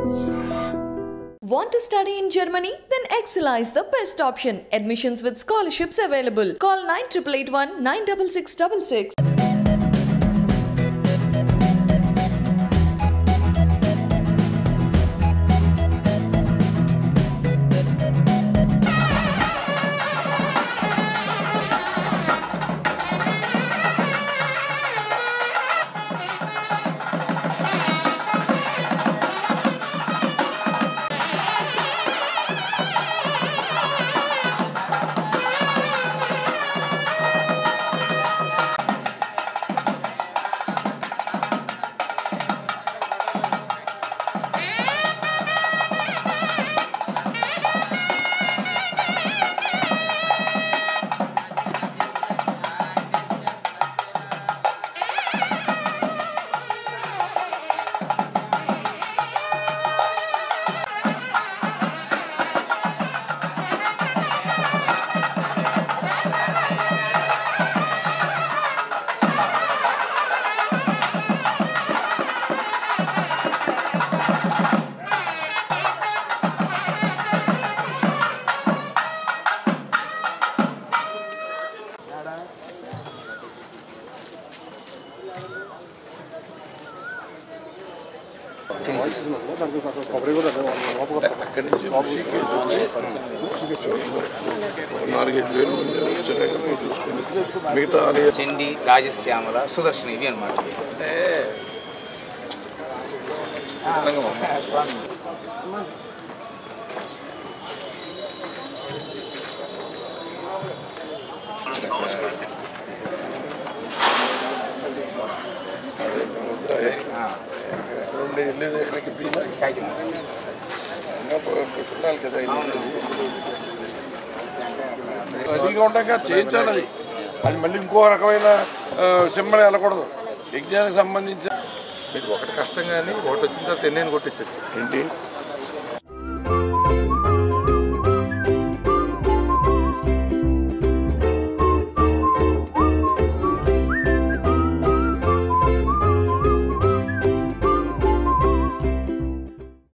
Want to study in Germany? Then Excella is the best option. Admissions with scholarships available. Call 9881 96666. అక్కడి నుంచి ఋషికేశ్ వచ్చి నాలుగైదు వేలు మంది వచ్చాక మీరు చూసుకోండి మిగతా ఆలయ చండి రాజశ్యామల సుదర్శన ఇవి అనమాట అంటే సిద్ధంగా ఉంది. అదే ముద్ర ఎక్కడ ఉండే వెళ్ళేది ఎక్కడికి పీనా ఇంకా పిల్లలు కదా వెళ్ళేది. అదిగా ఉండగా చేయించాలి అది అది మళ్ళీ ఇంకో రకమైన సింబల్ వెళ్ళకూడదు యజ్ఞానికి సంబంధించి మీకు ఒకటి కష్టం కానీ ఒకటి వచ్చిన తర్వాత ఎన్ని కొట్టించచ్చు ఏంటి